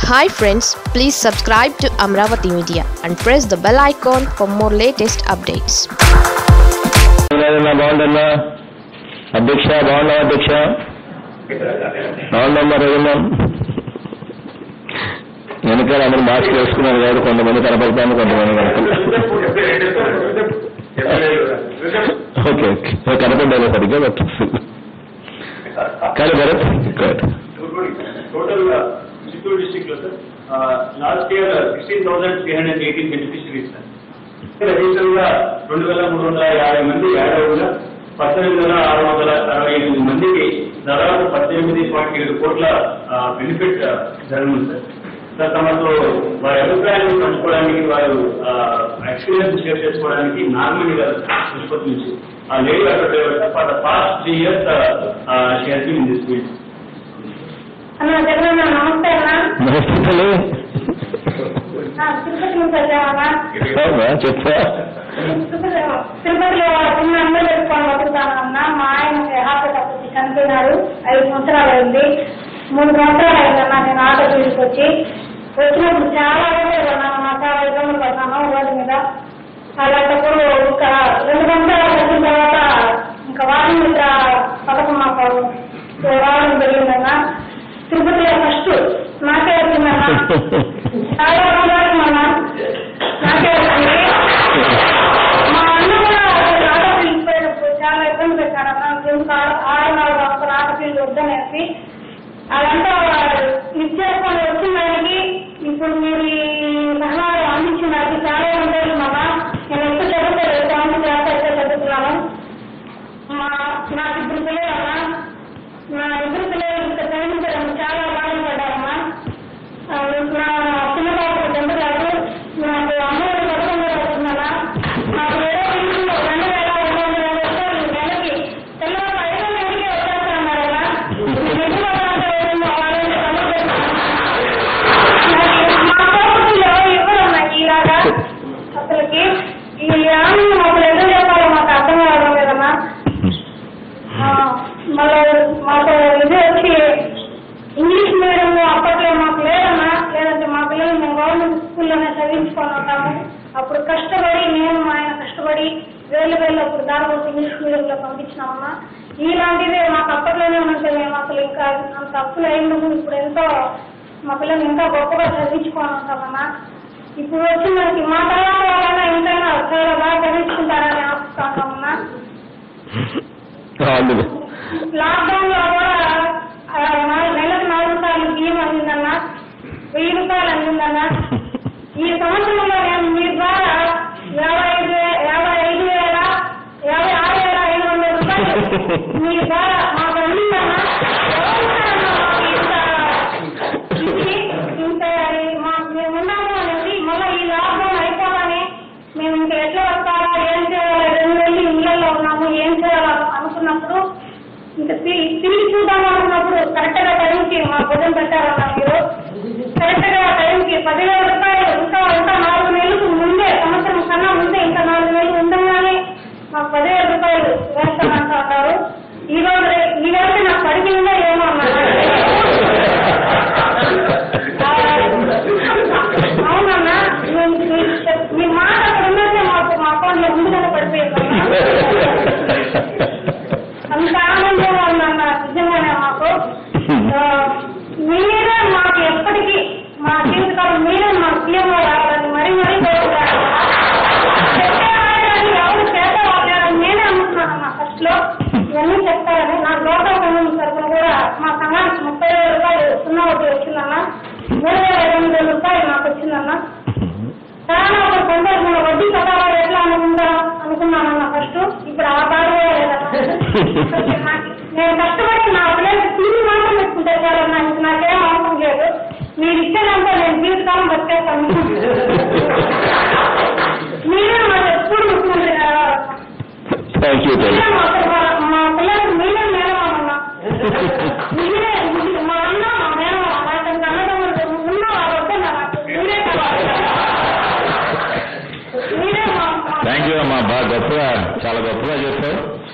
Hi friends please subscribe to Amaravati media and press the bell icon for more latest updates లేదన్నా బాగుందన్నా అధ్యక్ష బాగున్నావు అధ్యక్ష బాగుందమ్మా రఘున్నాం వెనకాల అందరూ మాస్క్ వేసుకున్నారు కాబట్టి కొంతమంది కనపడతాను కొంతమంది కనపడతాను ఓకే ఓకే కనపడ్డాను సరిగ్గా బట్ కానీ Bharath good total Chittoor district లో sir last year sixteen thousand three hundred eighteen beneficiaries sir additional గా రెండు వేల మూడు వందల యాభై మంది యాదవులుగా పద్దెనిమిది వేల ఆరు వందల అరవై ఎనిమిది మందికి దాదాపు పద్దెనిమిది పాయింట్ ఏడు కోట్ల బెనిఫిట్ జరగనుంది సార్ సార్ తమతో వారి అభిప్రాయాలను పంచుకోవడానికి వారు ఎక్స్పీరియన్స్ షేర్ చేసుకోవడానికి నార్మల్ గారు తిరుపతి నుంచి ఆ lady auto driver for the past three years share in this field అన్న జగనన్న నమస్తే అన్న నమస్తే ఆ, తిరుపతి నుంచి వచ్చామన్నా చెప్పా తిరుపతిలో చిన్న అమ్మ పెట్టుకొని బతుకుతానన్న మా ఆయన హార్ట్ వచ్చి చనిపోయినాడు ఐదు సంవత్సరాలు అయింది మూడు సంవత్సరాలు అయిందన్న నేను ఆటో తీసుకొచ్చి వచ్చినప్పుడు చాలా రోజులు నా చాలా ఇబ్బందులు పడ్డాను రోడ్డు మీద అలాంటప్పుడు ఇంకా రెండు సంవత్సరాలు వచ్చిన తర్వాత ఇంకా వారం మిత్ర పథకం మాకు రావడం జరిగిందన్న తిరుపతిలో ఫస్ట్ నాకే వచ్చిందన్న చాలా రోజులు మన నాకే వచ్చింది మా అన్న కూడా అసలు ఆటో ఫీల్డ్ పోయినప్పుడు చాలా ఇబ్బంది పెట్టారు అన్న ఎందుకు ఆరు నాలుగు అసలు ఆటో ఫీల్డ్ వద్దనేసి అదంతా ఇచ్చేసుకొని వచ్చిన దానికి ఇప్పుడు మీరు ఈ సహాయం అందించిన దానికి చాలా ఉండేది మామ నేను ఎక్కువ చదువుకోలేదు సెవెంత్ క్లాస్ అయితే చదువుతున్నాను మా నాకు ఇద్దరు పిల్లలు అన్న నా ఇద్దరు పిల్లలు ఇంకా చదివించడం చాలా బాధపడ్డారమ్మా ఆ, నా చిన్న బాబు టెన్త్ క్లాసు నాకు అమ్మఒడి పథకం కూడా వస్తుందన్నా నాకు వేరే ఇంట్లో రెండు వేల రెండు వందల యాభై రూపాయలు నెలకి తెల్లవారు ఐదు వందలకే వచ్చేస్తారన్నారన్నా ఎన్ని రోజులంటే ఏమో వాళ్ళని కనుక్కుంటున్నాను. నాకు మా కోపంలో ఇవ్వరమ్మా ఇలాగా అసలుకి ఈ ఆనందం అసలు ఎందుకు చెప్పాలో మాకు అర్థం కావడం లేదమ్మా ఆ, మళ్ళీ మాకు ఇది వచ్చి ఇంగ్లీష్ మీడియం అప్పట్లో మాకు లేదన్నా లేదంటే మా పిల్లలు మేము గవర్నమెంట్ స్కూల్లోనే చదివించుకొని ఉంటాము అప్పుడు కష్టపడి నేను మా ఆయన కష్టపడి వేలు వేలు అప్పుడు దాదాపు ఇంగ్లీష్ మీడియంలో పంపించినామన్నా ఇలాంటివి మాకు అప్పట్లోనే ఉంటే మేము అసలు ఇంకా అంత తప్పులు అయినందుకు ఇప్పుడు ఎంతో మా పిల్లల్ని ఇంకా గొప్పగా చదివించుకొని ఉంటామన్నా ఇప్పుడు వచ్చి మనకి మా తర్వాత వాళ్ళైనా ఎంతైనా చాలా బాగా చదివించుకుంటారని ఆశిస్తున్నామన్నా అందులో లాక్డౌన్ లో కూడా ఆ, నాలుగు నెలకు నాలుగు సార్లు బియ్యం అందిందన్న వెయ్యి రూపాయలు అందిందన్న ఈ సంవత్సరంలో నేను మీ ద్వారా యాభై ఐదు వే- యాభై ఐదు వేల యాభై ఆరు వేల ఐదు వందల రూపాయలు మీ ద్వారా మాకు అందిందన్న ఎవరున్నారన్న మాకు ఇంత ఇచ్చి ఇంత మాకు మేము ఉన్నాము అనేసి మళ్ళీ ఈ లాక్డౌన్ అయిపోగానే మేము ఇంకా ఎట్లా వస్తామో ఏం చేయాలి రెండు నెలలు ఇళ్ళల్లో ఉన్నాము ఏం చేయాలి అనుకున్నప్పుడు ఇంకా తి- తిరిగి చూద్దాం అనుకున్నప్పుడు కరెక్ట్ గా టైంకి మా భుజం పెట్టారన్న మీరు కరెక్ట్ గా టైంకి పదివేల రూపాయలు ఇంకా ఇంకా నాలుగు నెలలకు ముందే సంవత్సరం కన్నా ముందే ఇంకా నాలుగు నెలలు ఉండగానే మాకు పదివేల రూపాయలు వేస్తామంట అన్నారు ఈ రోజు రే- ఈ రోజు నాకు పడిపోయిందో ఏమో అన్నారు అవునన్నా మీ- మీ- మీ మాట అక్కడ ఉన్నట్టే మాకు మా అకౌంట్ లో ముందుగానే పడిపోయిందన్నా అంత ఆనందంగా ఉందన్న నిజంగానే మాకు ఆ, మీరే మాకు ఎప్పటికీ మా జీవితకాలం మీరే మా సీఎం రావాలని మరీ మరీ కోరుకుంటాను చెప్పేవాళ్ళని ఎవరు చేసేవాళ్ళని నేనే అనుకున్నానమ్మా ఫస్ట్ లో ఇవన్నీ చెప్తారని నా లోకల్ కమ్యూనిటీ తరఫున కూడా మా సంఘానికి ముప్పై వేల రూపాయలు సున్నా ఒకటి వచ్చిందన్న మూడు వేల ఐదు వందల రూపాయలు నాకు వచ్చిందన్న చాలా ఒక సందర్భంలో వడ్డీ కట్టాలి ఎట్లా అనుకుంటా అనుకున్నానన్న ఫస్ట్ ఇప్పుడు ఆ బాధ కూడా లేదన్న నేను కష్టపడి నా పిల్లలకి తిరిగి మాత్రం పెట్టుకుంటే చాలన్నా ఇంక నాకేం అవసరం లేదు మీరు ఇచ్చేదంతా నేను జీవితకాలం బతికేస్తాను మీరే మాకు ఎప్పుడు ముఖ్యమంత్రి కావాలన్నా థ్యాంక్ యూ మీరే థ్యాంక్ మా పిల్ల- మా పిల్లలకు మీరే మేనమామన్నా మీరే మా అన్న మా మేనమామ నాకు ఇంకా అన్నదమ్ములు ఉన్న వాళ్ళు వద్దన్నా నాకు మీరే కావాలి మీరే మా మా- థ్యాంక్ యూ అమ్మా బాగా గొప్పగా చాలా గొప్పగా చెప్పావు